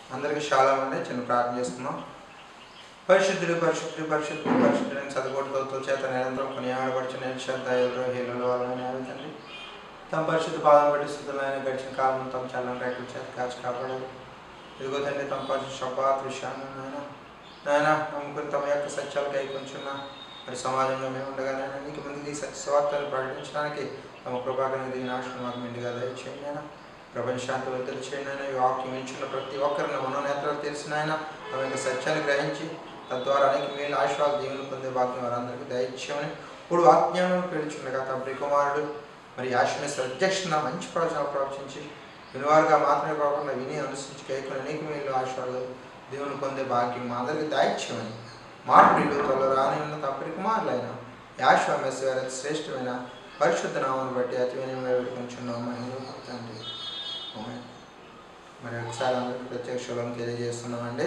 అందరికీ చాలా అండి చిన్న ప్రార్థన చేసుకున్నాం పరిశుద్ధుడు పరిశుద్ధుడు పరిశుద్ధుడు పరిశుద్ధుడని చదువుకోవడంతో చేత నిరంతరం కొన్ని ఆడపడిచిన శ్రద్ధలు హీలలో వాళ్ళని ఆలోచండి తమ పరిశుద్ధ పాదం బట్టి స్థుతులైన గడిచిన కాలం తమ చల్లని రేకుల చేత కాచి కాపాడారు ఇదిగో తండ్రి తమ పరిశుద్ధ శబ్బాత్ విషయాన్ని నాయన నాయన నమ్ముకుని తమ యొక్క సత్యాలు కైకొంచున్న మరి సమాజంలో మేము ఉండగా నాయన నీకు ముందుకు ఈ సత్య స్వార్థాన్ని ప్రకటించడానికి తమ కృపాకరణ దిగిన ఆశ్రమం మాకు మెండుగా దయచేయండి నాయన ప్రపంచాంతం తెలియచేయండి ఆయన ఈ వాక్యం ఇచ్చిన ప్రతి ఒక్కరిని మనోనేతలు తెలిసిన ఆయన తమ యొక్క సత్యాన్ని గ్రహించి తద్వారా అనేక మేలు ఆశ్వాద దీవులు పొందే భాగ్యం వారందరికీ దయచేయమని ఇప్పుడు వాజ్ఞానం పేర్చుండగా తమ ప్రికుమారుడు మరి ఆశ్రమ అధ్యక్షున మంచి ప్రవచనాలు ప్రవచించి వినివారుగా మాత్రమే కాకుండా విని అనుసరించి కైకొని అనేక మేలు ఆశ్వాదాలు దేవుని పొందే భాగ్యం మా అందరికీ దాయిత్యమని మార్పులు త్వరలో రాని ఉన్న తమ ప్రికుమారులైన యాశ్వమేశ్వ వారి శ్రేష్టమైన పరిశుద్ధ నామాన్ని బట్టి అతి వినయంగా వేడుకొంచున్నాం మహిళ తండ్రి ఆమేన్. మరి ఒకసారి అందరికి ప్రత్యక్ష శుభం తెలియజేస్తున్నామండి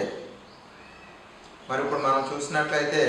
మరి ఇప్పుడు మనం చూసినట్లయితే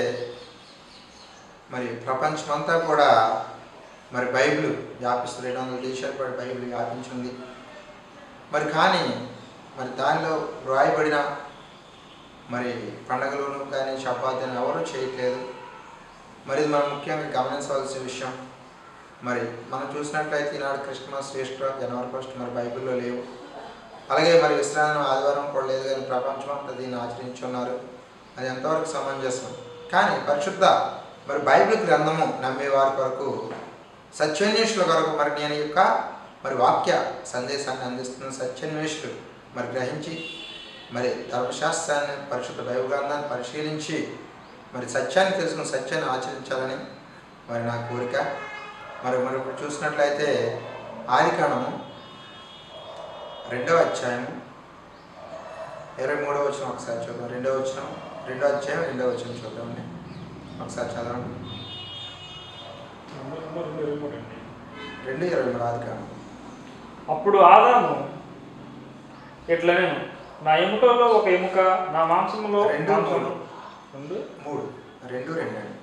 మరి ప్రపంచమంతా కూడా మరి బైబిల్ వ్యాపిస్తుంది రెండు వందల దేశాలు పాటు బైబిల్ వ్యాపించింది మరి కానీ మరి దానిలో వ్రాయబడిన మరి పండగలను కానీ చపాతీని ఎవరూ చేయట్లేదు మరి ఇది మనం ముఖ్యంగా గమనించవలసిన విషయం మరి మనం చూసినట్లయితే ఈనాడు క్రిస్మస్ ఈస్టర్ జనవరి ఫస్ట్ మరి బైబిల్లో లేవు అలాగే మరి విశ్రాంతి ఆదివారం కూడా లేదు కానీ ప్రపంచం అంతా దీన్ని ఆచరించున్నారు అది ఎంతవరకు సమంజసం కానీ పరిశుద్ధ మరి బైబిల్ గ్రంథము నమ్మే వారి కొరకు సత్యాన్వేషుల కొరకు మరి నేను యొక్క మరి వాక్య సందేశాన్ని అందిస్తున్న సత్యాన్వేషులు మరి గ్రహించి మరి ధర్మశాస్త్రాన్ని పరిశుద్ధ బైబిల్ గ్రంథాన్ని పరిశీలించి మరి సత్యాన్ని తెలుసుకుని సత్యాన్ని ఆచరించాలని మరి నా కోరిక మరి మరి ఇప్పుడు చూసినట్లయితే ఆదికాండము రెండవ అధ్యాయం ఇరవై మూడవ వచ్చిన ఒకసారి చూద్దాం రెండవ వచ్చిన రెండో అధ్యాయం రెండవ వచ్చిన చూద్దామండి ఒకసారి చదవండి రెండు ఇరవై మూడు ఆదికాండం అప్పుడు ఆదాము ఇట్లా నేను నా ఎముకలలో ఒక ఎముక నా మాంసములో రెండు మాంసము మూడు. రెండు మూడు రెండు రెండు అండి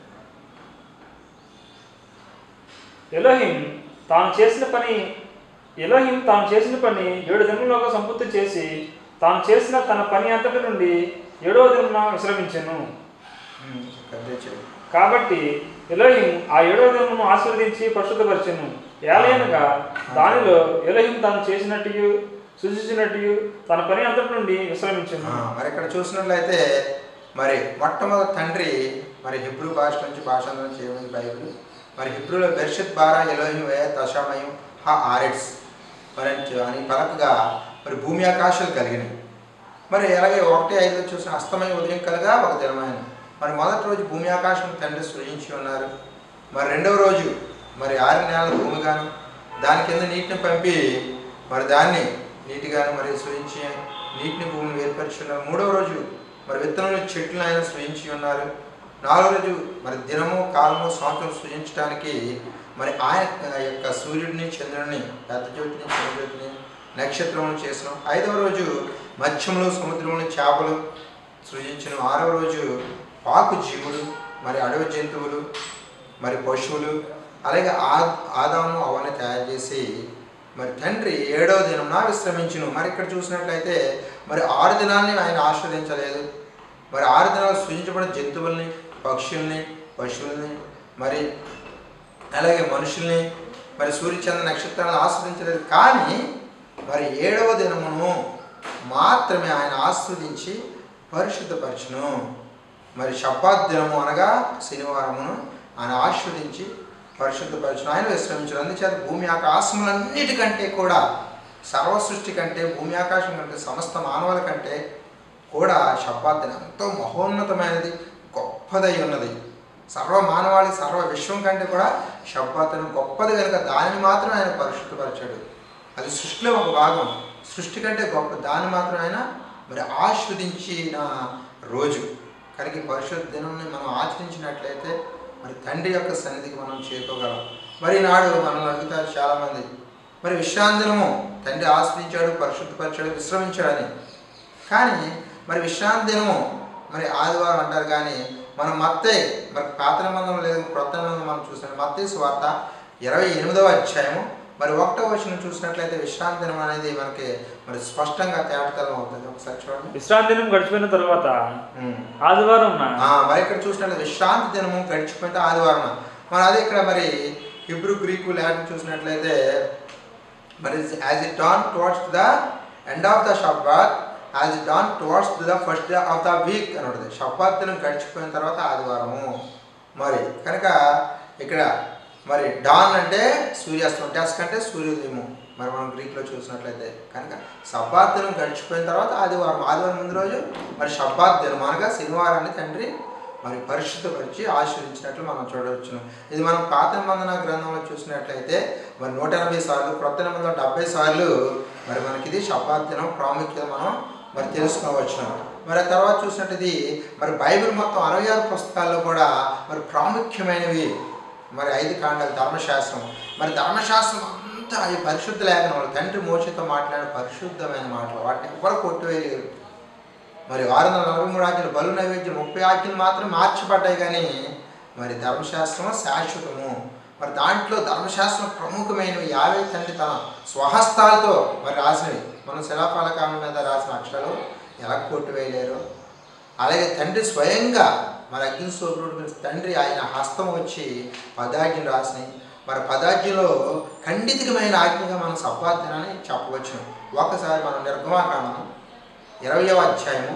ఎలోహిం తాను చేసిన పని ఎలోహిం తాను చేసిన పని ఏడు దినములుగా సంపూర్తి చేసి తాను చేసిన తన పని అంతటి నుండి ఏడవ దినమున విశ్రమించెను ఉమ్, పెద్ద చెవి కాబట్టి ఎలోహిం ఆ ఏడవ దినమును ఆశీర్వదించి పరిశుద్ధపరచెను ఏలయనగా దానిలో ఎలోహిం తాను చేసినట్టు సూచించినట్టు తన పని అంతటి నుండి విశ్రమించెను ఆ, మరి ఇక్కడ చూసినట్లయితే మరి మొట్టమొదటి తండ్రి మరి హిబ్రూ భాష నుంచి భాషాంతరం చేయమని బైబిల్ మరి హిబ్రూలో బెర్షత్ బారా ఎలోహిం వే తషామయం హా ఆరెట్స్ మరి అని చె- అని పలకగా మరి భూమి ఆకాశాలు కలిగినాయి మరి అలాగే ఒకటి ఐదులో చూసిన అస్తమయ ఉదయం కలగా ఒక దినమైన మరి మొదటి రోజు భూమి ఆకాశం తండ్రి సృజించి ఉన్నారు మరి రెండవ రోజు మరి ఆరు నెలల భూమిగాను దాని కింద నీటిని పంపి మరి దాన్ని నీటిగాను మరి సృజించి నీటిని భూమిని వేర్పరిచి ఉన్నారు మూడవ రోజు మరి విత్తనములు చెట్లు ఆయన సృజించి ఉన్నారు నాలుగో రోజు మరి దినము కాలము సంవత్సరం సృజించడానికి మరి ఆయన యొక్క సూర్యుడిని చంద్రుడిని పెద్ద జ్యోతిని చంద్రజ్యోతిని నక్షత్రములు చేసిన ఐదవ రోజు మత్స్యములు సముద్రములు చేపలు సృజించిన ఆరవ రోజు పాకు జీవులు మరి అడవి జంతువులు మరి పశువులు అలాగే ఆ ఆదాము అవన్నీ తయారు చేసి మరి తండ్రి ఏడవ దినంన విశ్రమించును మరి ఇక్కడ చూసినట్లయితే మరి ఆరు దినాల్ని ఆయన ఆస్వాదించలేదు మరి ఆరు దినాలు సృజించబడిన జంతువుల్ని పక్షుల్ని పశువుల్ని మరి అలాగే మనుషుల్ని మరి సూర్యచంద్ర నక్షత్రాలను ఆస్వాదించలేదు కానీ మరి ఏడవ దినమును మాత్రమే ఆయన ఆస్వాదించి పరిశుద్ధపరచును మరి షబ్బాత్ దినము అనగా శనివారమును ఆయన ఆస్వాదించి పరిశుద్ధపరచును ఆయన విశ్రమించను అందుచేత భూమి ఆకాశములన్నిటికంటే కూడా సర్వ సృష్టి కంటే భూమి ఆకాశం కంటే సమస్త మానవుల కంటే కూడా షబ్బాత్ దినం ఎంతో మహోన్నతమైనది గొప్పదై ఉన్నది సర్వ మానవాళి సర్వ విశ్వం కంటే కూడా షబ్బాతను గొప్పది కనుక దానిని మాత్రం ఆయన పరిశుద్ధపరిచాడు అది సృష్టిలో ఒక భాగం సృష్టి కంటే గొప్ప దాన్ని మాత్రం ఆయన మరి ఆస్వాదించిన రోజు కనుక ఈ పరిశుద్ధ దినాన్ని మనం ఆచరించినట్లయితే మరి తండ్రి యొక్క సన్నిధికి మనం చేరుకోగలం మరి నాడు మనల్ని అడుగుతారు చాలామంది మరి విశ్రాంతినము తండ్రి ఆస్వాదించాడు పరిశుద్ధపరిచాడు విశ్రమించాడని కానీ మరి విశ్రాంతి దినము మరి ఆదివారం అంటారు కానీ మనం మత్తే మరి పాత నిబంధన లేదు క్రొత్త నిబంధన మనం చూసాం మత్తే వార్త ఇరవై ఎనిమిదవ అధ్యాయము మరి ఒకటో వచనం చూసినట్లయితే విశ్రాంతి దినం అనేది మనకి మరి స్పష్టంగా తేటతలం అవుతుంది ఒకసారి చూడండి విశ్రాంతి దినం గడిచిపోయిన తర్వాత ఉమ్. ఆదివారం ఆ, మరి ఇక్కడ చూసినట్లయితే విశ్రాంతి దినము గడిచిపోయితే ఆదివారం మరి అదే ఇక్కడ మరి హిబ్రూ గ్రీకు లాటిన్ చూసినట్లయితే మరి as it dawn towards the end of the Shabbat as it dawn towards the first day of the week అని ఉంటుంది షబ్బాత్ దినం గడిచిపోయిన తర్వాత ఆదివారము మరి కనుక ఇక్కడ మరి డాన్ అంటే సూర్యాస్తం డస్క్ అంటే సూర్యోదయము మరి మనం గ్రీక్లో చూసినట్లయితే కనుక షబ్బాత్ దినం గడిచిపోయిన తర్వాత ఆదివారం ఆదివారం ముందు రోజు మరి షబ్బాత్ దినం అనగా శనివారాన్ని తండ్రి మరి పరిశుద్ధపరిచి ఆశ్రయించినట్లు మనం చూడవచ్చును ఇది మనం పాత నిబంధన గ్రంథంలో చూసినట్లయితే మరి నూట ఎనభై సార్లు క్రొత్త నిబంధనలో డెబ్బై సార్లు మరి మనకి ఇది శబ్బాత్ దినం ప్రాముఖ్యత మనం మరి తెలుసుకోవచ్చు మరి ఆ తర్వాత చూసినట్టు ఇది మరి బైబిల్ మొత్తం అరవై ఆరు పుస్తకాల్లో కూడా మరి ప్రాముఖ్యమైనవి మరి ఐదు కాండాలు ధర్మశాస్త్రం మరి ధర్మశాస్త్రం అంతా ఈ పరిశుద్ధ లేఖనం తండ్రి మోసతో మాట్లాడిన పరిశుద్ధమైన మాటలు వాటిని ఎవరు కొట్టివేయలేరు మరి ఆరు వందల నలభై మూడు ఆజ్ఞలు బలు నైవేద్యం ముప్పై ఆజ్ఞలు మాత్రం మార్చబడ్డాయి కానీ మరి ధర్మశాస్త్రము శాశ్వతము మరి దాంట్లో ధర్మశాస్త్రం ప్రముఖమైనవి యావే తండ్రి తన స్వహస్తాలతో మరి రాసినవి మనం శిలాఫలకాలం మీద రాసిన అక్షరాలు ఎలా కొట్టివేయలేరు అలాగే తండ్రి స్వయంగా మరి అగ్ని సూర్యుడు తండ్రి ఆయన హస్తం వచ్చి పదాజ్ఞలు రాసినాయి మరి పదాజ్ఞలో ఖండితమైన ఆజ్ఞగా మనం సబ్బాధ్యనని చెప్పవచ్చు ఒకసారి మనం నిర్గమాకాండం ఇరవయవ అధ్యాయము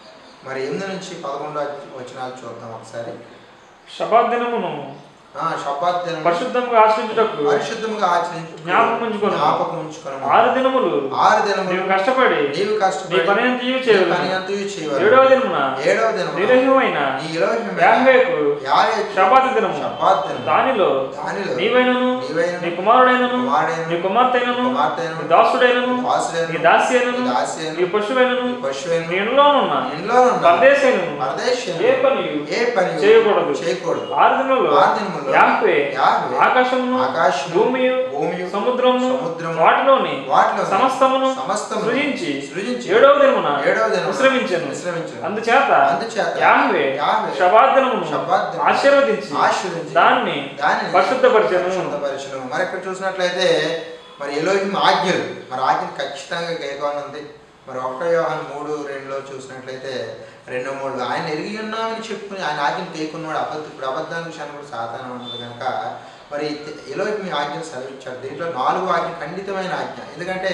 మరి ఎనిమిది నుంచి పదకొండో వచనాలు చూద్దాం ఒకసారి శబాద్ దినమును ఆ శబ్బాధ్యనం పరిశుద్ధంగా ఆశ్రయించుటకు పరిశుద్ధంగా ఆచరించు జ్ఞాపకం ఉంచుకొను. జ్ఞాపకం ఉంచుకొను ఆరు దినములు ఆరు దినములు నీవు కష్టపడి నీవు నీ కష్టపడి పని అంతయు నీ చేయవలెను. పని అంతయు చేయవలెను. ఏడవ దినమున ఏడవ దినము నిరహ్యమైన నీ ఎలోహిమైన యాహ్వేకు యాహేకు శబాత్ దినము శబ్బాత్ దినము. దానిలో దానిలో నీవైనను నీవైనను, నీ కుమారుడైనను కుమారుడైనను, నీ కుమార్తెనను కుమార్తెనను, నీ దాసుడైనను దాసుడైనను, నీ దాస్యైనను నీ దాస్యైనను, నీ పశువైనను నీ పశువైనను, నీ ఇంట్లోనున్న ఇంట్లో ఉన్న పరదేశైనను పరదేశీయులను ఏ పని ఏ పని చేయకూడదు. చేయకూడదు ఆరు దినములు ఆరు దినములు యాహ్వే యాహ్వే ఆకాశమును ఆకాశము, భూమియు భూమియు, సముద్రమును సముద్రము, వాటిలోని వాటిలో సమస్తమును సమస్తమును సృజించి సృజించి ఏడవ దినమున ఏడవ దినమున విశ్రమించెను విశ్రమించెను. అందుచేత అందుచేత యాహ్వే యాహ్వే శబాద్దనమును శబ్బాద్దనమును ఆశీర్వదించి ఆశీర్వదించి దాన్ని దానిని పరిశుద్ధపరిచెను పరిశుద్ధపరచును మరి ఇక్కడ చూసినట్లయితే మరి ఎలోహిం ఆజ్ఞలు మరి ఆజ్ఞలు ఖచ్చితంగా గైకోనుంది మరి ఒకటో వ్యవహారం మూడు రెండులో చూసినట్లయితే రెండు మూడు ఆయన ఎరిగి ఉన్నామని చెప్పుకుని ఆయన ఆజ్ఞలు తేకున్నాడు అబద్ధ ఇప్పుడు అబద్ధాల విషయాన్ని కూడా సాధారణ ఉన్నది కనుక మరి ఎలోహిం ఆజ్ఞలు సెలవిచ్చాడు దీంట్లో నాలుగు ఆజ్ఞ ఖండితమైన ఆజ్ఞ ఎందుకంటే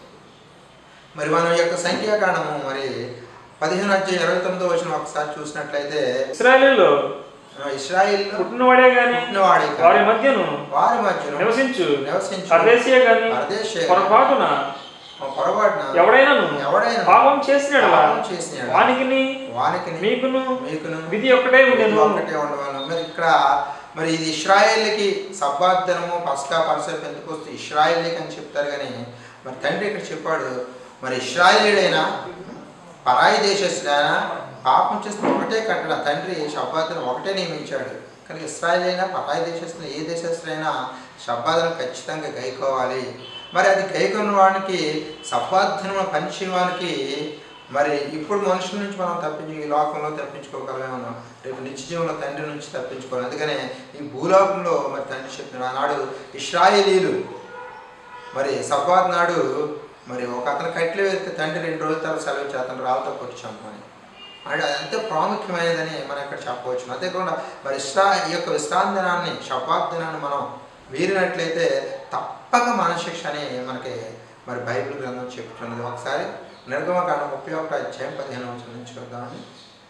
మరి మన యొక్క సంఖ్యాకాండము మరి పదిహేను అధ్యాయం ఇరవై తొమ్మిదో వచ్చిన ఒకసారి చూసినట్లయితే ఇస్రాయేలీలో ఇస్రాయిల్ పుట్టినవాడే గాని పుట్టినవాడే కాదు. వారి మధ్యను వారి మధ్యన నివసించు నివసించు పరదేశీయ గాని పరదేశీయ పొరపాటున పొరపాటున ఎవడైనాను ఎవడైనా పాపం చేసిన పాపం చేసినాడు. వానికి వానికి మీకును మీకును విధి ఒక్కటే ఉండేను ఒకటే ఉండవాలి మరి ఇక్కడ మరి ఇది ఇస్రాయేల్కి సబ్బాద్దనము పస్కా పరస పెందుకొస్తే ఇస్రాయేల్కి అని చెప్తారు కానీ మరి తండ్రి ఇక్కడ చెప్పాడు మరి ఇస్రాయేలీడైనా పరాయి దేశస్తుడైనా పాపం చేస్తే ఒకటే కట్టడ తండ్రి షబ్బాదను ఒకటే నియమించాడు కానీ ఇస్రాయేల్ అయినా పరాయి దేశస్తులు ఏ దేశస్తుడైనా షబ్బాదను ఖచ్చితంగా గైకోవాలి మరి అది గైకొన్న వాడికి సబ్బాధనం పనిచేయడానికి మరి ఇప్పుడు మనుషుల నుంచి మనం తప్పించి ఈ లోకంలో తప్పించుకోగలమేమో రేపు నిత్య జీవంలో తండ్రి నుంచి తప్పించుకోవాలి అందుకనే ఈ భూలోకంలో మరి తండ్రి చెప్పిన ఆనాడు ఇస్రాయేలీలు మరి సబ్బాద్ నాడు మరి ఒక అతను కట్లు వేస్తే తండ్రి రెండు రోజుల తర్వాత సెలవు అతను రాళ్ళతో కొట్టి చంపమని అంటే అది అంతే ప్రాముఖ్యమైనదని మనం ఇక్కడ చెప్పవచ్చు అంతేకాకుండా మరి ఇస్రా ఈ యొక్క విశ్రాంతి దినాన్ని శబాద్ దినాన్ని మనం వీరినట్లయితే తప్పక మనశిక్ష అని మనకి మరి బైబిల్ గ్రంథం చెప్తున్నది ఒకసారి నిర్గమకాండ ముప్పై ఒకటి అధ్యాయం పదిహేను వచ్చిన నుంచి చూద్దామని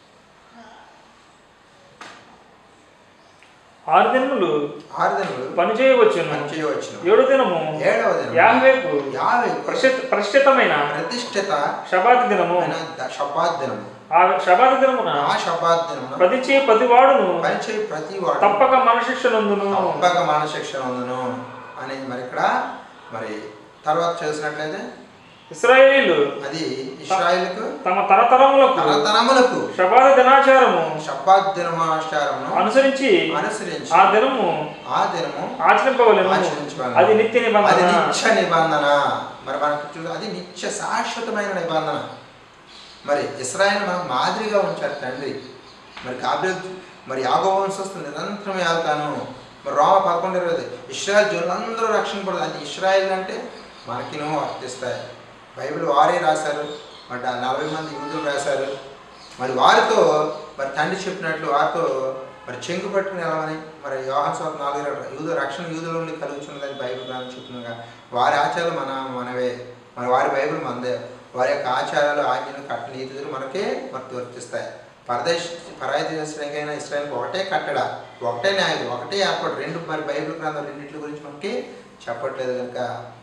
ఆరు దినములు ఆరు దినములు పని చేయవచ్చును పని చేయవచ్చును ఏడు దినము ఏడవ దినం యాహ్వేకు యాభై ప్రశిత- ప్రతిష్ఠితమైన ప్రతిష్ఠిత శబాత్ దినము అయిన ద- శబాద్ దినము ఆ శబాత్ దినమున ఆ శబాద్ దినమున ప్రతి చే ప్రతి వాడును పనిచేయ ప్రతి వాడు తప్పక మనశిక్ష నందును తప్పక మానశిక్షణ ఉందును అనేది మరి ఇక్కడ మరి తర్వాత చేసినట్లయితే ఇస్రాయేలీలు అది ఇస్రాయిల్కు తమ తరతరములకు తరతరములకు శబాద దినాచారము శబాద్ దినమాచారమును అనుసరించి అనుసరించి ఆ దినము ఆ దినము ఆచరింపవలెను ఆచరించవలెను. అది నిత్య అది నిబంధన నిత్య నిబంధన మరి మనకు చూ అది నిత్య శాశ్వతమైన నిబంధన మరి ఇస్రాయల్ మనకు మాదిరిగా ఉంచారు తండ్రి మరి గాబ్రియల్ మరి యాగో వంశస్థులు నిరంతరం వెళ్తాను మరి రోమ పదకొండు ఇరవై ఐదు ఇస్రాయల్ జనులందరూ రక్షణ పడదు అంటే ఇస్రాయల్ అంటే మనకినో వర్తిస్తాయి బైబిల్ వారే రాశారు మరి ఆ నలభై మంది యూదులు రాశారు మరి వారితో మరి తండ్రి చెప్పినట్లు వారితో మరి చెంగు పట్టుకుని వెళ్ళమని మరి యోహన్ స్వాత నాలుగు ఇరవై యూదు రక్షణ యూదుల నుండి కలుగుతున్నదని బైబిల్ గ్రంథం చెప్తుండగా వారి ఆచారాలు మన మనవే మరి వారి బైబిల్ మనదే వారి యొక్క ఆచారాలు ఆజ్ఞలు కట్ట నీతులు మనకే మరి వర్తిస్తాయి పరదేశ పరాయి దేశానికైనా ఇస్రాయల్కి ఒకటే కట్టడ ఒకటే న్యాయం ఒకటే ఏర్పాటు రెండు మరి బైబిల్ గ్రంథం రెండింటి గురించి మనకి చెప్పట్లేదు కనుక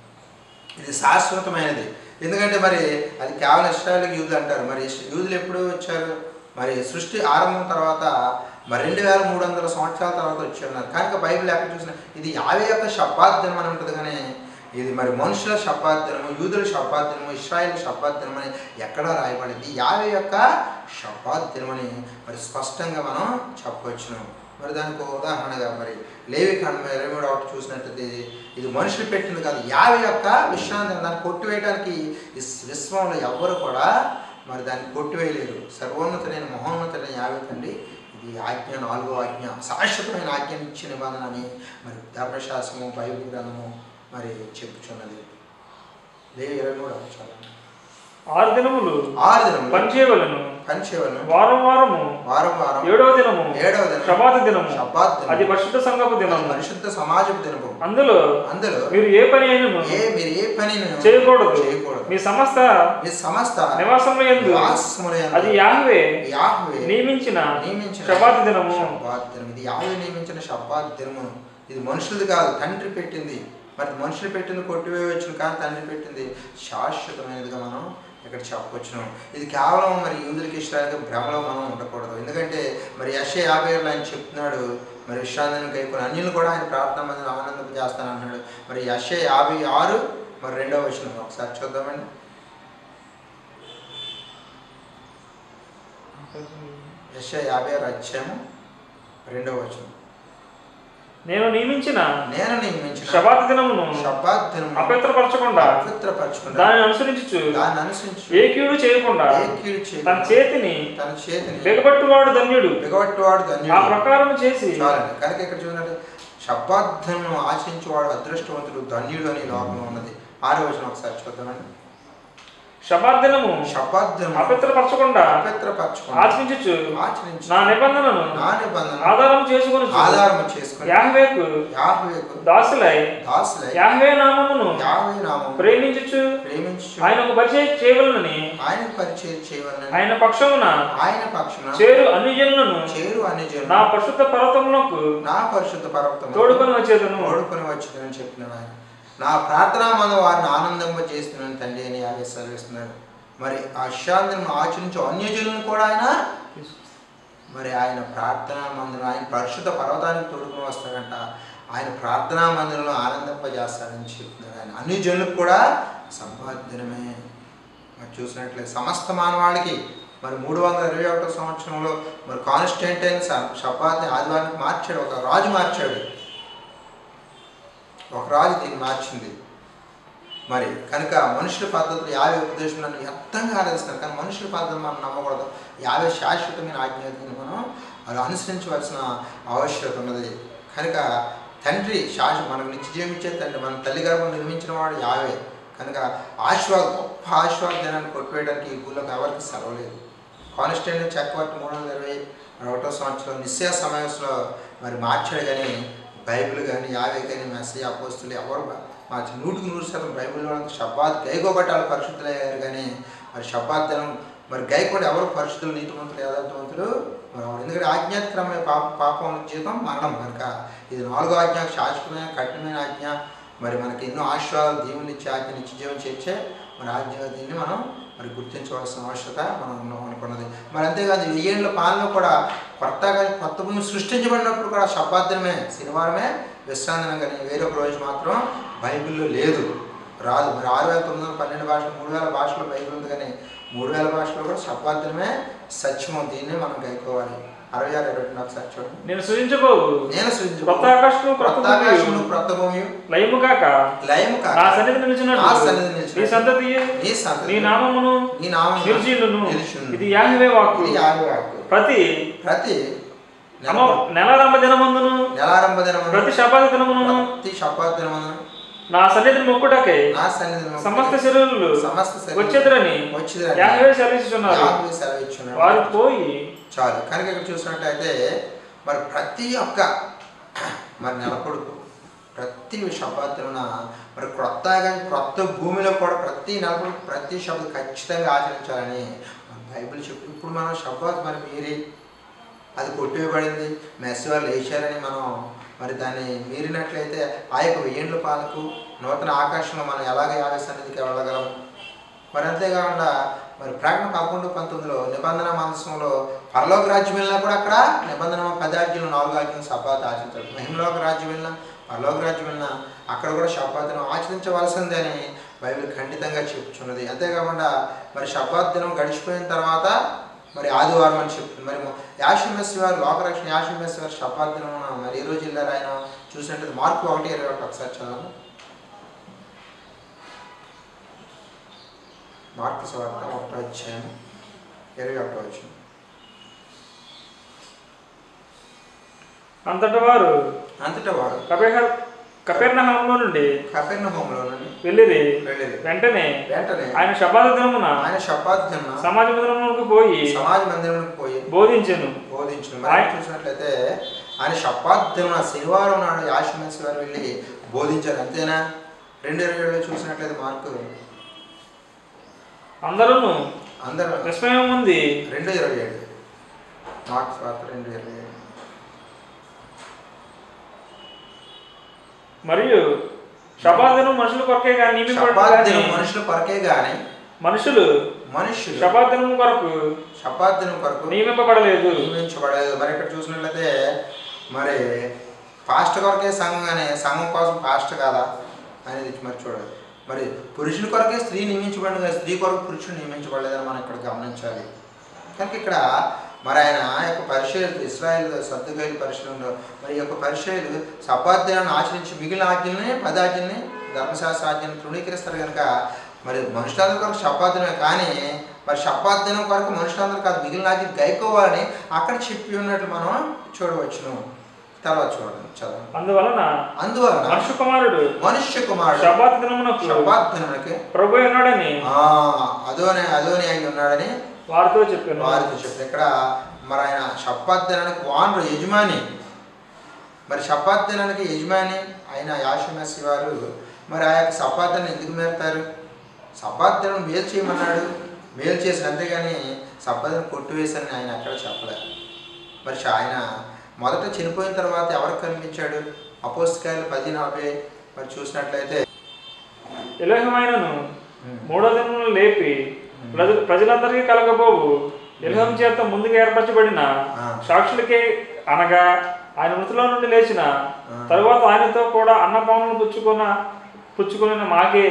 ఇది శాశ్వతమైనది ఎందుకంటే మరి అది కేవలం ఇస్రాయల్కి యూదులు అంటారు మరి ఇస్- యూదులు ఎప్పుడు వచ్చారు మరి సృష్టి ఆరంభం తర్వాత మరి రెండు వేల మూడు వందల సంవత్సరాల తర్వాత వచ్చి ఉన్నారు కనుక బైబిల్ ఎక్కడ చూసినా ఇది యాభై యొక్క శబ్దార్థనం అని ఉంటుంది కానీ ఇది మరి మనుషుల శబ్దార్థనము యూదుల శబ్దార్థనము ఇస్రాయేల్ శబ్దార్థనం అని ఎక్కడా రాయబడింది యాభై యొక్క శబ్దార్థనం అని మరి స్పష్టంగా మనం చెప్పవచ్చును మరి దానికి ఒక ఉదాహరణగా మరి లేవి ఖండం ఇరవై మూడు ఒకటి చూసినట్లయితే ఇది- ఇది మనుషులు పెట్టింది కాదు యాభై యొక్క విశ్రాంతి దాన్ని కొట్టివేయడానికి ఈ విశ్వంలో ఎవ్వరు కూడా మరి దాన్ని కొట్టివేయలేరు సర్వోన్నతుడైన మహోన్నతుడైన యాభై తండ్రి ఇది ఆజ్ఞ నాలుగో ఆజ్ఞ శాశ్వతమైన ఆజ్ఞను ఇచ్చిన నిబంధన అని మరి ధర్మశాస్త్రము బైబిల్ గ్రంథము మరి చెప్పుచున్నది లేవి ఇరవై మూడు చాలా ఆరు దినములు ఆరు దినములు పని చేయవలను పంచేవలను వారం వారము వారం వారం ఏడవ దినము ఏడవ దినం శబాత దినము శబ్బాత్ అది దినం పరిశుద్ధ సంగపు దినము పరిశుద్ధ సమాజపు దినము అందులో అందులో మీరు ఏ పని అయినను ఏ మీరు ఏ పని చేయకూడదు చేయకూడదు మీ సమస్త మీ సమస్త నివాసముల యందు నివాసములయందు అది యాహ్వే యాహ్వే నియమించిన నియమించిన శబాత్ దినము షబ్బాత్ దినం ఇది యాహ్వే నియమించిన షబ్బాత్ దినము ఇది మనుషులది కాదు తండ్రి పెట్టింది మరి మనుషులు పెట్టింది కొట్టివేయవచ్చును కానీ తండ్రి పెట్టింది శాశ్వతమైనదిగా మనం ఇక్కడ చెప్పవచ్చును ఇది కేవలం మరి యూదులకి ఇష్టానికి భ్రమలో మనం ఉండకూడదు ఎందుకంటే మరి యశ యాభై ఏళ్ళు ఆయన చెప్తున్నాడు మరి విశ్రాంతిని కైకొని అన్యులు కూడా ఆయన ప్రార్థన మందిని ఆనందం చేస్తాను అన్నాడు మరి యశ యాభై ఆరు మరి రెండవ వచనం ఒకసారి చూద్దామండి యశ యాభై ఆరు అధ్యాయము రెండవ వచనం నేను నియమించిన నేను నియమించిన శబాత్ దినమును షబ్బాత్ దినము అపవిత్రపరచకుండా అపవిత్రపరచుకున్నాడు దానిని అనుసరించుచు దాన్ని అనుసరించి ఏ కీడు చేయకుండా ఏ కీడు తన చేయకుండా చేతిని తన చేతిని బిగబట్టువాడు ధన్యుడు బిగబట్టువాడు ఆ ధన్యుడు ప్రకారం చేసి చాలండి కనుక ఇక్కడ చూడండి శబ్దార్థను ఆచరించేవాడు అదృష్టవంతుడు ధన్యుడు అని లోకంలో ఉన్నది ఆరో వచనం ఒకసారి చూద్దామండి శబాత్ దినము శబ్దార్థం అపవిత్రపరచకుండా అపవిత్రపరచుకుని ఆచరించుచు ఆచరించి నా నిబంధనను నా నిబంధన ఆధారం చేసుకుని ఆధారం చేసుకుని యాహ్వేకు యాహ్వేకు దాసులై దాసులై యాహ్వే నామమును యాహ్వే నామం ప్రేమించుచు ప్రేమించు ఆయనకు పరిచయం చేయవలనని ఆయన పరిచయం చేయవలని ఆయన పక్షమున ఆయన పక్షున చేరు అన్ని జనులను చేరు అన్ని జనులు నా పరిశుద్ధ పర్వతములకు నా పరిశుద్ధ పర్వతం తోడుకొని వచ్చేదను ఓడుకొని వచ్చిందని చెప్పినాడు ఆయన నా ప్రార్థన మనం వారిని ఆనందింప చేస్తున్నాను తండ్రి అని యావే సెలవిస్తున్నాడు మరి ఆ శాంతిని ఆచరించే అన్యజనులను కూడా ఆయన మరి ఆయన ప్రార్థనా మందిరం ఆయన పరిశుద్ధ పర్వతానికి తోడుకొని వస్తాడంట ఆయన ప్రార్థనా మందిరంలో ఆనందింపజేస్తాడని చెప్తున్నాడు ఆయన అన్ని జనులకు కూడా సంపాదనమే మరి చూసినట్లయితే సమస్త మానవాళికి మరి మూడు వందల ఇరవై ఒకటో సంవత్సరంలో మరి కాన్స్టెంటైన్ శబ్దాన్ని ఆదివారానికి మార్చాడు ఒక రాజు మార్చాడు ఒక రాజు దీన్ని మార్చింది మరి కనుక మనుషుల పద్ధతులు యాభై ఉపదేశం నన్ను వ్యక్తంగా ఆరాధిస్తున్నారు కానీ మనుషుల పద్ధతులు మనం నమ్మకూడదు యాభై శాశ్వతమైన ఆజ్ఞని మనం అలా అనుసరించవలసిన ఆవశ్యకత ఉన్నది కనుక తండ్రి శాశ్వ మనకు నిత్య జీవించే తండ్రి మన తల్లి గర్భం నిర్మించిన వాడు యావే కనుక ఆశీర్వాదం గొప్ప ఆశీర్వాదాన్ని కొట్టివేయడానికి ఈ భూలోకి ఎవరికి సెలవలేదు కాన్స్టెంట్ చక్రవర్తి మూడు వందల ఇరవై ఒకటో సంవత్సరం నిశ్చయ సమావేశంలో మరి మార్చాడు కానీ బైబిల్ కానీ యావే కానీ మెస్సీ అపోస్తులు ఎవరు బ- మార్చి నూటికి నూరు శాతం బైబిల్ వాళ్ళకి షబ్బాత్ గైకోబట్టాలు పరిశుద్ధులయ్యారు కానీ మరి షబ్బాత్ దినం మరి గైకోడు ఎవరు పరిశుద్ధులు నీతిమంతులు యథార్థవంతులు మరి ఎవరు ఎందుకంటే ఆజ్ఞాతిక్రమైన పాప పాపం జీతం మరణం కనుక ఇది నాలుగో ఆజ్ఞ శాశ్వతమైన కఠినమైన ఆజ్ఞ మరి మనకి ఎన్నో ఆశ్రయాలు దేవుని ఇచ్చే ఆజ్ఞ నిత్య జీవం చేర్చే మరి ఆజ్ఞ దీన్ని మనం మరి గుర్తించవలసిన అవసరత మనం ఉన్నాం అనుకున్నది మరి అంతేకాదు వెయ్యేళ్ళ పాలన కూడా కొత్తగా కొత్త భూమి సృష్టించబడినప్పుడు కూడా శబ్దార్థమే శనివారమే విశ్రాంతినం కానీ వేరొక రోజు మాత్రం బైబిల్లో లేదు రాదు మరి ఆరు వేల తొమ్మిది వందల పన్నెండు భాషలు మూడు వేల భాషలో బైబిల్ ఉంది కానీ మూడు వేల భాషలో కూడా శబ్దార్థమే సత్యము దీన్ని మనం గైకోవాలి అరవై ఆరు ఇరవై రెండు ఒకసారి చూడండి నేను సృజించబోవు నేను సృజించు క్రొత్త ఆకాశము క్రొత్త క్రొత్త ఆకాశమును భూమియు, క్రొత్త భూమి లయము కాక లయము కాక నా సన్నిధి నిలిచినట్టు నా సన్నిధి నిలిచినట్టు నీ సంతతి నీ సంతతి నీ నామమును నీ నామం నిలిచిండును నిలిచిండును. ఇది యాహవే వాక్కు ఇది యాభై వాక్కు ప్రతి ప్రతి అమ్మ నెలారంభ దినమందును నెలారంభ దినమున ప్రతి శపాద దినమును ప్రతి శపాత దినమున నా సన్నిధిని మొక్కుటకై నా సన్నిధిని సమస్త శరీరులు సమస్త శరీరులు వచ్చేదరని వచ్చేదరని యాహవే సెలవిస్తున్నారు యాహవే సెలవిచ్చున్నాడు. వారు పోయి చాలు కనుక ఇక్కడ చూసినట్టయితే మరి ప్రతి ఒక్క మరి నెలకొడుకు ప్రతి శబ్దాలను మరి క్రొత్తగా క్రొత్త భూమిలో కూడా ప్రతి నెలకొడుకు ప్రతి శబ్దం ఖచ్చితంగా ఆచరించాలని మన బైబిల్ చెప్పి ఇప్పుడు మనం శబ్దాలు మరి మీరి అది కొట్టివేయబడింది మెస్సి వాళ్ళు వేశారని మనం మరి దాన్ని మీరినట్లయితే ఆ యొక్క వెయ్యేండ్ల పాలకు నూతన ఆకాశంలో మనం ఎలాగ యాభై సన్నిధికి వెళ్ళగలం మరి అంతేకాకుండా మరి ప్రకటన పదకొండు పంతొమ్మిదిలో నిబంధన మందసంలో పరలోక రాజ్యం వెళ్ళినా కూడా అక్కడ నిబంధన పదార్థాలు నాలుగు ఆజ్ఞలు సపాత ఆచరించాలి మహిమలోక రాజ్యం వెళ్ళినా పరలోక రాజ్యం వెళ్ళినా అక్కడ కూడా శపాతను ఆచరించవలసిందే అని బైబిల్ ఖండితంగా చెప్పుచున్నది అంతేకాకుండా మరి శపాత్ దినం గడిచిపోయిన తర్వాత మరి ఆదివారం అని చెప్తుంది మరి యాషిమెస్ వారు లోకరక్షణ యాషిమెస్ వారు శపాత్ దినం మరి ఏ రోజు వెళ్ళారు ఆయన చూసినట్టు మార్పు ఒకటి ఇరవై ఒకటి ఒకసారి చదవండి మార్పు సువార్త ఒకటో అధ్యాయం ఇరవై ఒకటో వచ్చింది అంతటి వారు అంతటా వాడు కపేహ కపెర్నహాములో నుండి కపెర్ణ హోంలోనండి వెళ్ళిరి వెళ్ళేది వెంటనే వెంటనే ఆయన శపాద దినమున ఆయన శపాత్ దిన సమాజ మందిరమునకు పోయి సమాజ మందిరంలోకి పోయి బోధించెను బోధించిన మరి చూసినట్లయితే ఆయన శపాత్ దిన శనివారం నాడు యాషమేశ్వర గారు వెళ్ళి బోధించారు అంతేనా రెండు ఇరవై ఏడులో చూసినట్లయితే మార్కు అందరూ అందరూ విస్మయం ఉంది రెండు ఇరవై ఏడు మార్క్ స్వార్త రెండు ఇరవై ఏడు మరియు శపాదినం మనుషుల కొరకే కానీ శపాత్ దినం నియమింపబడి మనుషుల కొరకే గాని మనుషులు మనుషులు శపాదినం కొరకు శపాత్ దినం కొరకు నియమింపబడలేదు నియమించబడలేదు మరి ఇక్కడ చూసినట్లయితే మరి పాస్ట్ కొరకే సంఘం అనే సంఘం కోసం పాస్ట్ కాదా అనేది మరి చూడాలి మరి పురుషుని కొరకే స్త్రీ నియమించబడింది కదా స్త్రీ కొరకు పురుషుడు నియమించబడలేదని మనం ఇక్కడ గమనించాలి కనుక ఇక్కడ మరి ఆయన యొక్క పరిచయలు ఇస్రాయేల్ సర్దుగైలు పరిశీలనలో మరి ఈ యొక్క పరిచయలు సపాధ్యాయాన్ని ఆచరించి మిగిలిన ఆజ్ఞల్ని పదాజ్ఞల్ని ధర్మశాస్త్ర ఆజ్ఞల్ని తృణీకరిస్తారు కనుక మరి మనుషులందరి కొరకు శపాదినమే కానీ మరి శపాదినం కొరకు మనుషులందరూ కాదు మిగిలిన ఆజ్ఞలు గైకోవాలని అక్కడ చెప్పి ఉన్నట్లు మనం చూడవచ్చును తర్వాత చూడండి చదవండి అందువలన అందువలన మనుషు కుమారుడు మనుష్య కుమారుడు శపాత్ దినమునకు శపాదినమునకి ప్రభు ఉన్నాడని ఆ, అదోనే అదోని అయి ఉన్నాడని వారితో చెప్పాను వారితో చెప్పారు ఇక్కడ మరి ఆయన శపాద్దనానికి వానరు యజమాని మరి శపాద్దనానికి యజమాని ఆయన యాషమసి వారు మరి ఆ యొక్క సపాద్దను ఎందుకు మేరుతారు సపాద్దను మేలు చేయమన్నాడు మేలు చేసి అంతేగాని సపాదను కొట్టివేసని ఆయన ఎక్కడ చెప్పలేదు మరి ఆయన మొదట చనిపోయిన తర్వాత ఎవరికి కనిపించాడు అపోస్తకాయలు పది నలభై మరి చూసినట్లయితే ఎలోహమైనను మూడో దినమును లేపి ప్రజ ప్రజలందరికీ కలగబోవు ఎలోహం చేత ముందుగా ఏర్పరచబడిన ఆ. సాక్షులకే అనగా ఆయన మృతిలో నుండి లేచిన ఆ. తరువాత ఆయనతో కూడా అన్నపాములను పుచ్చుకున్న పుచ్చుకున్న మాకే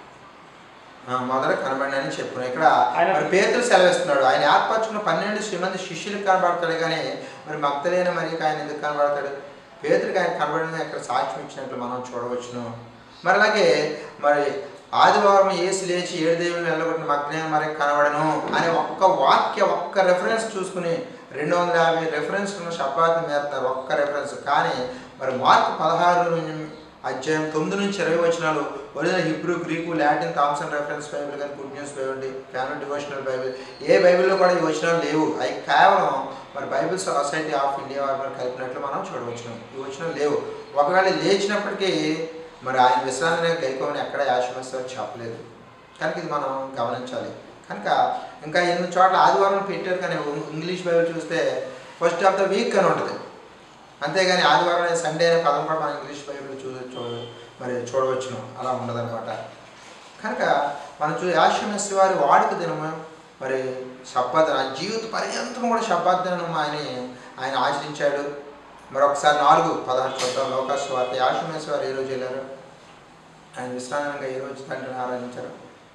ఆ, మొదట కనబడినని చెప్పాను ఇక్కడ ఆయన- మరి పేతులు సెలవిస్తున్నాడు ఆయన ఏర్పరచుకున్న పన్నెండు శ్రీమంది శిష్యులకు కనబడతాడు కానీ మరి మక్తలేని మరి ఆయన ఎందుకు కనబడతాడు పేతుడికి ఆయన కనబడిన ఇక్కడ సాక్ష్యం ఇచ్చినట్లు మనం చూడవచ్చును మరి అలాగే మరి ఆదివారం ఏసు లేచి ఏడు దేవుని వెళ్ళగొట్టిన మగ్నే మరి కనబడను అనే ఒక్క వాక్య ఒక్క రెఫరెన్స్ చూసుకుని రెండు వందల యాభై రెఫరెన్స్ ఉన్న శబ్దాన్ని మేరుతారు ఒక్క రెఫరెన్స్ కానీ మరి మార్క్ పదహారు నుంచి అధ్యాయం తొమ్మిది నుంచి ఇరవై వచనాలు original Hebrew Greek Latin Thompson reference Bible కానీ good news Bible canal devotional Bible ఏ బైబిల్లో కూడా ఈ వచనాలు లేవు అవి కేవలం మరి బైబిల్ సొసైటీ ఆఫ్ ఇండియా వారు మరి కలిపినట్లు మనం చూడవచ్చు ఈ వచనాలు లేవు ఒకవేళ లేచినప్పటికీ మరి ఆయన విశ్రాంతిని గైకోమని ఎక్కడ యాశమేశ్వర్ చెప్పలేదు కనుక ఇది మనం గమనించాలి కనుక ఇంకా ఎన్ని చోట్ల ఆదివారం పెట్టారు కానీ ఇంగ్లీష్ బైబిల్ చూస్తే ఫస్ట్ ఆఫ్ ద వీక్ అని ఉంటుంది అంతేగాని ఆదివారం అనే సండే అనే పదం కూడా మనం ఇంగ్లీష్ బైబిల్ చూ చూ మరి చూడవచ్చును అలా ఉండదన్నమాట కనుక మనం చూ యాశ్వమస్సి వారి వాడుక దినము మరి శబ్దాన జీవిత పర్యంతం కూడా శబ్దానం ఆయన ఆయన ఆచరించాడు మరి ఒకసారి నాలుగు పదహారు చూద్దాం లోకాసు వార్త యాశ్వమస్సి వారు ఏ రోజు వెళ్ళారు ఆయన విశ్రాంతంగా ఏ రోజు తండ్రిని ఆరాధించారు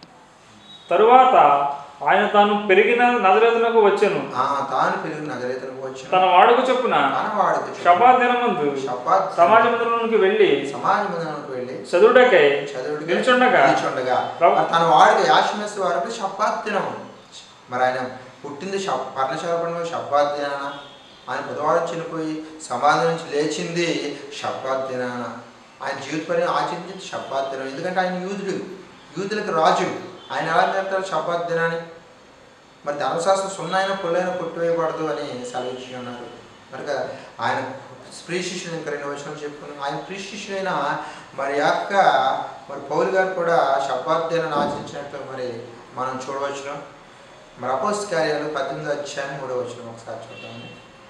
తరువాత ఆయన తాను పెరిగిన నజరేతునకు వచ్చెను ఆ తాను పెరిగిన నగరేతలకు వచ్చిన తన వాడుకు చొప్పున తన వాడుక శపాత్ దినమందు శపాత్ సమాజ మందిరంలోనికి వెళ్ళి సమాజ మందిరానికి వెళ్ళి చదువుటకై చదువుడికి నిల్చుండగా నిల్చుండగా ప్రభు- మరి తన వాడికి యాశమేశ్వర వారికి శపాత్ దినం మరి ఆయన పుట్టింది శప్ పర్ణశాల పండుగ శపాత్ దినాన ఆయన బుధవారం చనిపోయి సమాధి నుంచి లేచింది షబ్బాత్ దినాన ఆయన జీవిత పని ఆచరించింది షబ్బాత్ దినం ఎందుకంటే ఆయన యూదుడు యూదులకు రాజు ఆయన ఎలా నేర్తారు షబ్బాత్ దినాన్ని మరి ధర్మశాస్త్రం సున్నైన పుల్లైన కొట్టివేయబడదు అని సెలవిచ్చి ఉన్నారు కనుక ఆయన స్త్రీ శిష్యుడు ఇంకా రెండు వచనాలు చెప్పుకున్నాం ఆయన స్త్రీ శిష్యుడైన మరి యొక్క మరి పౌలు గారు కూడా శబ్దార్థాలను ఆచరించినట్లు మరి మనం చూడవచ్చును మరి అపోస్ట్ కార్యాలు పద్దెనిమిది అధ్యాయం మూడో వచ్చిన ఒకసారి చూద్దాము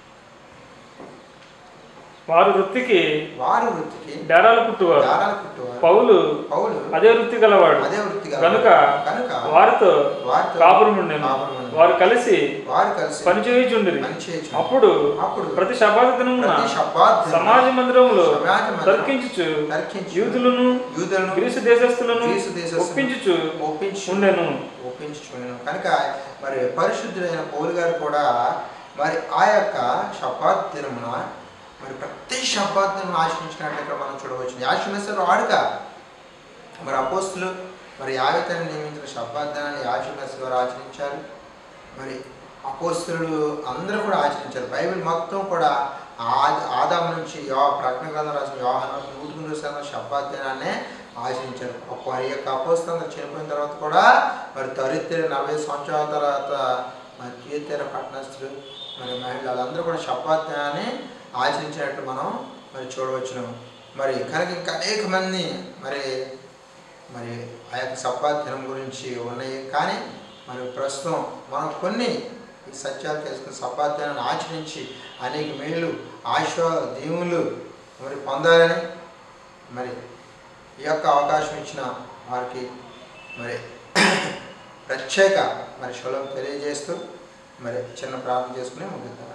వారు వృత్తికి వారు వృత్తికి డేరాలు పుట్టువారు దారాలు పుట్టువారు పౌలు పౌలు అదే వృత్తి గలవాడు అదే వృత్తి కనుక కనుక వారితో వారితో కాపురం ఉండేను కాపురముండెను. వారు కలిసి వారు కలిసి పని చేయుచుండిరి పని చేయొచ్చు అప్పుడు అప్పుడు ప్రతి శబాద దినమున ప్రతి శబ్బాత్ సమాజ మందిరంలో సమాజ మందిరం తర్కించుచు తర్కించు యూదులను యూదులను గ్రీసు దేశస్థులను గ్రీసు దేశస్థులను ఒప్పించుచు ఒప్పించు ఉండెను ఒప్పించుకున్నాను కనుక మరి పరిశుద్ధుడైన పౌలు గారు కూడా మరి ఆ యొక్క శబ్బాత్ దినమున మరి ప్రతి శబ్బాత్ దినం ఆశ్రయించినట్లు ఇక్కడ మనం చూడవచ్చు యాశమేశ్వరు వాడుక మరి అపోస్తులు మరి యావేతను నియమించిన శబ్బాత్ దినాన్ని యాశమేశ్వరు వారు ఆచరించారు మరి అపోస్తులు అందరూ కూడా ఆచరించారు బైబిల్ మొత్తం కూడా ఆది ఆదాం నుంచి యో ప్రకటన గ్రంథం రాసిన యోహాను నూటికి శాతం శబ్బాత్ దినాన్నే ఆచరించారు వారి యొక్క అపోస్తులు చనిపోయిన తర్వాత కూడా మరి దరిద్ర నలభై సంవత్సరాల తర్వాత మరి తీర్థేర పట్టణస్థులు మరి మహిళలు వాళ్ళందరూ కూడా శబ్బాత్ దినాన్ని ఆచరించినట్టు మనం మరి చూడవచ్చును మరి కనుక ఇంకా అనేక మంది మరి మరి ఆ యొక్క సబ్బాత్ దినం గురించి ఉన్నాయి కానీ మరి ప్రస్తుతం మనం కొన్ని ఈ సత్యాలు తెలుసుకుని సబ్బాత్ దినాన్ని ఆచరించి అనేక మేలు ఆశీర్వాద దీవులు మరి పొందాలని మరి ఈ యొక్క అవకాశం ఇచ్చిన వారికి మరి ప్రత్యేక మరి శులం తెలియజేస్తూ మరి చిన్న ప్రార్థన చేసుకుని ముగిద్దాం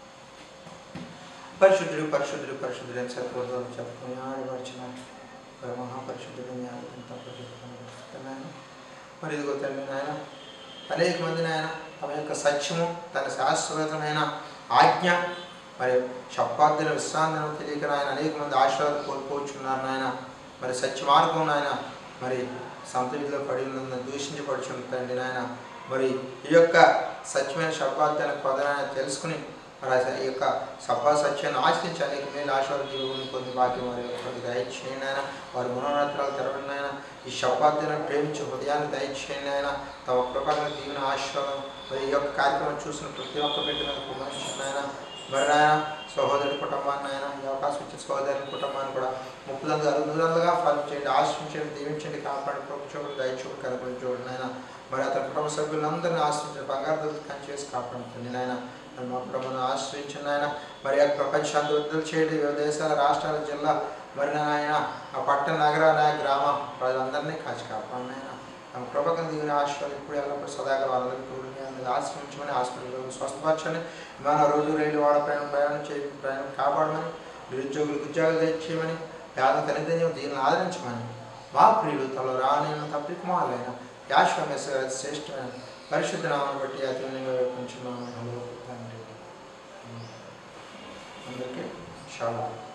పరిశుద్ధుడు పరిశుద్ధుడు పరిశుద్ధుడు అని సత్వర్థం చెప్పుకుని ఆడపరిచిన మరి మహాపరిశుద్ధుడు మీ ఆలోచనతో చెప్పుకున్నాను మరి ఇదిగో తండ్రి నాయన అనేక మంది నాయన తమ యొక్క సత్యము తన శాశ్వతమైన ఆజ్ఞ మరి శబ్దార్థుల విశ్రాంతిని తెలియక నాయన అనేక మంది ఆశీర్వాదం కోల్పోవచ్చున్నారు నాయన మరి సత్య మార్గం నాయన మరి సంత వీధిలో పడి ఉన్నందున దూషించబడుచుంటుంది నాయన మరి ఈ యొక్క సత్యమైన శబ్దార్థానికి పదనాన్ని తెలుసుకుని మరి ఆ ఈ యొక్క సభా సత్యాన్ని ఆశ్రయించి అనేక మేలు ఆశీర్వాద జీవులను పొంది భాగ్యం వారి యొక్క దయచేయండి ఆయన వారి మనోరాత్రాలు తెరవండి ఆయన ఈ శబ్దార్థాన్ని ప్రేమించి హృదయాన్ని దయచేయండి ఆయన తమ కృపగా దీవెన ఆశీర్వాదం మరి ఈ యొక్క కార్యక్రమం చూసిన ప్రతి ఒక్క బిడ్డ మీద కుమరించండి ఆయన మరి నాయన సహోదరి కుటుంబాన్ని ఆయన ఈ అవకాశం ఇచ్చిన సహోదరి కుటుంబాన్ని కూడా ముప్పులంగా నూరందుగా ఫలం చేయండి ఆశ్రయించండి దీవించండి కాపాడి ప్రభుత్వం దయచూపు కనుకొని చూడండి ఆయన మరి అతని కుటుంబ సభ్యులందరినీ ఆశ్రయించండి బంగారు దళిత కంచి చేసి కాపాడుతుంది నాయన మరి మా ప్రభుత్వం ఆశ్రయించండి ఆయన మరి ఆ ప్రపంచాన్ని విడుదల చేయండి వివిధ దేశాల రాష్ట్రాల జిల్లా మరి నాయన ఆ పట్టణ నగర నాయ గ్రామ ప్రజలందరినీ కాచి కాపాడు నాయన తమ కృపకం దిగిన ఆశీర్వాదం ఇప్పుడు ఎల్లప్పుడు సదాగా వాళ్ళందరికీ తోడుగా ఉండి ఆశ్రయించమని హాస్పిటల్లో స్వస్థపరచండి విమాన రోడ్డు రైలు వాడ ప్రయాణం ప్రయాణం చేయ ప్రయాణం కాపాడమని నిరుద్యోగులకు ఉద్యోగాలు తెచ్చేయమని పేద తల్లిదండ్రులు దీనిని ఆదరించమని మా ప్రియులు తలో రానైన తప్పి కుమారులైన యాశ్వమేశ్వర గారి శ్రేష్టమైన పరిశుద్ధ నామను బట్టి అత్యున్నతంగా వేపించున్నాము తండ్రి అందరికీ షాలో